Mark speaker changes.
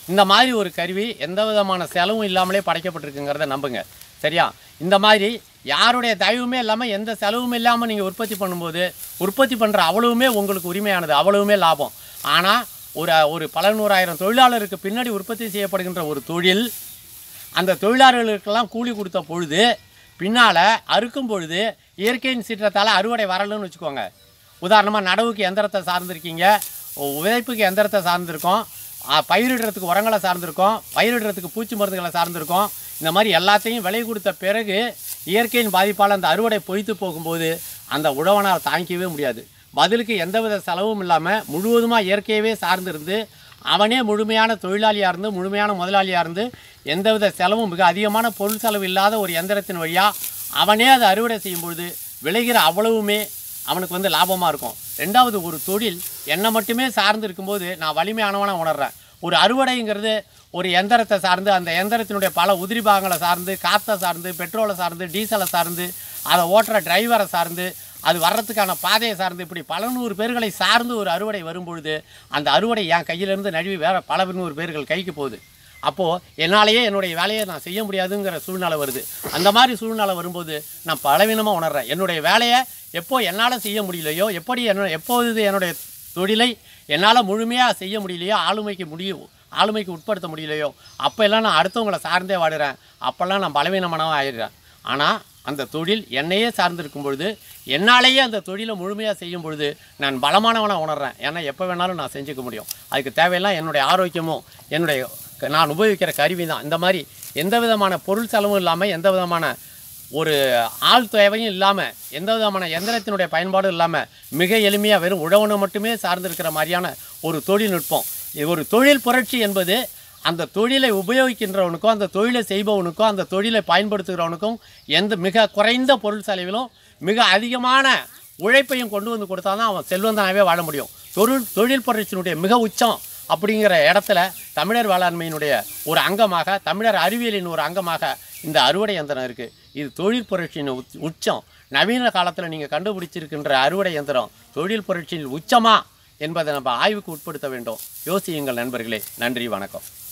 Speaker 1: இந்த மாதிரி ஒரு கருவி எந்த விதமான செலவும் இல்லாமலே படைக்கப்பட்டிருக்குங்கிறத நம்புங்க சரியா இந்த மாதிரி யாருடைய தயவுமே இல்லாமல் எந்த செலவும் இல்லாமல் நீங்கள் உற்பத்தி பண்ணும்போது உற்பத்தி பண்ணுற அவ்வளவுமே உங்களுக்கு உரிமையானது அவ்வளவுமே லாபம் ஆனால் ஒரு ஒரு பல நூறாயிரம் தொழிலாளருக்கு பின்னாடி உற்பத்தி செய்யப்படுகின்ற ஒரு தொழில் அந்த தொழிலாளர்களுக்கெல்லாம் கூலி கொடுத்த பொழுது பின்னால் அறுக்கும் பொழுது இயற்கையின் சீற்றத்தால் அறுவடை வரலன்னு வச்சுக்கோங்க உதாரணமாக நடவுக்கு எந்திரத்தை சார்ந்திருக்கீங்க உ- விதைப்புக்கு எந்திரத்தை சார்ந்திருக்கோம் ஆ, பயிரிடுறதுக்கு உரங்களை சார்ந்திருக்கோம் பயிரிடுறதுக்கு பூச்சி மருந்துகளை சார்ந்திருக்கோம் இந்த மாதிரி எல்லாத்தையும் விலை கொடுத்த பிறகு இயற்கையின் பாதிப்பால் அந்த அறுவடை பொய்த்து போகும்போது அந்த உழவனால் தாங்கிக்கவே முடியாது பதிலுக்கு எந்தவித செலவும் இல்லாமல் முழுவதுமாக இயற்கையவே சார்ந்திருந்து அவனே முழுமையான தொழிலாளியாக இருந்து முழுமையான முதலாளியாக இருந்து எந்தவித செலவும் மிக அதிகமான பொருள் செலவு இல்லாத ஒரு எந்திரத்தின் வழியாக அவனே அதை அறுவடை செய்யும் பொழுது விளைகிற அவ்வளவுமே அவனுக்கு வந்து லாபமாக இருக்கும் ரெண்டாவது ஒரு தொழில் என்னை மட்டுமே சார்ந்து இருக்கும்போது நான் வலிமையானவனாக உணர்றேன் ஒரு அறுவடைங்கிறது ஒரு எந்திரத்தை சார்ந்து அந்த எந்திரத்தினுடைய பல உதிரி பாகங்களை சார்ந்து காற்றை சார்ந்து பெட்ரோலை சார்ந்து டீசலை சார்ந்து அதை ஓட்டுற டிரைவரை சார்ந்து அது வர்றதுக்கான பாதையை சார்ந்து இப்படி பல நூறு பேர்களை சார்ந்து ஒரு அறுவடை வரும்பொழுது அந்த அறுவடை என் கையிலேருந்து நழுவி வேற பல நூறு பேர்கள் கைக்கு போகுது அப்போது என்னாலேயே என்னுடைய வேலையை நான் செய்ய முடியாதுங்கிற சூழ்நிலை வருது அந்த மாதிரி சூழ்நிலை வரும்போது நான் பலவீனமாக உணர்றேன் என்னுடைய வேலையை எப்போ என்னால் செய்ய முடியலையோ எப்படி என்ன எப்போது என்னுடைய தொழிலை என்னால் முழுமையாக செய்ய முடியலையோ ஆளுமைக்கு முடியும் ஆளுமைக்கு உட்படுத்த முடியலையோ அப்போல்லாம் நான் அடுத்தவங்களை சார்ந்தே வாடுறேன் அப்போல்லாம் நான் பலவீனமானவன் ஆயிடுறேன் ஆனால் அந்த தொழில் என்னையே சார்ந்திருக்கும் பொழுது என்னாலேயே அந்த தொழிலை முழுமையாக செய்யும் பொழுது நான் பலமானவனாக உணர்றேன் ஏன்னா எப்போ வேணாலும் நான் செஞ்சுக்க முடியும் அதுக்கு தேவையெல்லாம் என்னுடைய ஆரோக்கியமும் என்னுடைய க- நான் உபயோகிக்கிற கருவி தான் இந்த மாதிரி எந்த விதமான பொருள் செலவும் இல்லாமல் எந்த விதமான ஒரு ஆள் தேவையும் இல்லாமல் எந்த விதமான எந்திரத்தினுடைய பயன்பாடும் இல்லாமல் மிக எளிமையாக வெறும் உழவனை மட்டுமே சார்ந்திருக்கிற மாதிரியான ஒரு தொழில்நுட்பம் இது ஒரு தொழில் புரட்சி என்பது அந்த தொழிலை உபயோகிக்கின்றவனுக்கும் அந்த தொழிலை செய்பவனுக்கும் அந்த தொழிலை பயன்படுத்துகிறவனுக்கும் எந்த மிக குறைந்த பொருள் செலவிலும் மிக அதிகமான உழைப்பையும் கொண்டு வந்து கொடுத்தா தான் அவன் செல்வந்தனாகவே வாழ முடியும் தொழில் தொழில் புரட்சியினுடைய மிக உச்சம் அப்படிங்கிற இடத்துல தமிழர் வேளாண்மையினுடைய ஒரு அங்கமாக தமிழர் அறிவியலின் ஒரு அங்கமாக இந்த அறுவடை இயந்திரம் இருக்குது இது தொழில் புரட்சியின் உச்- உச்சம் நவீன காலத்தில் நீங்கள் கண்டுபிடிச்சிருக்கின்ற அறுவடை இயந்திரம் தொழில் புரட்சியின் உச்சமா என்பதை நம்ம ஆய்வுக்கு உட்படுத்த வேண்டும் யோசியுங்கள் நண்பர்களே நன்றி வணக்கம்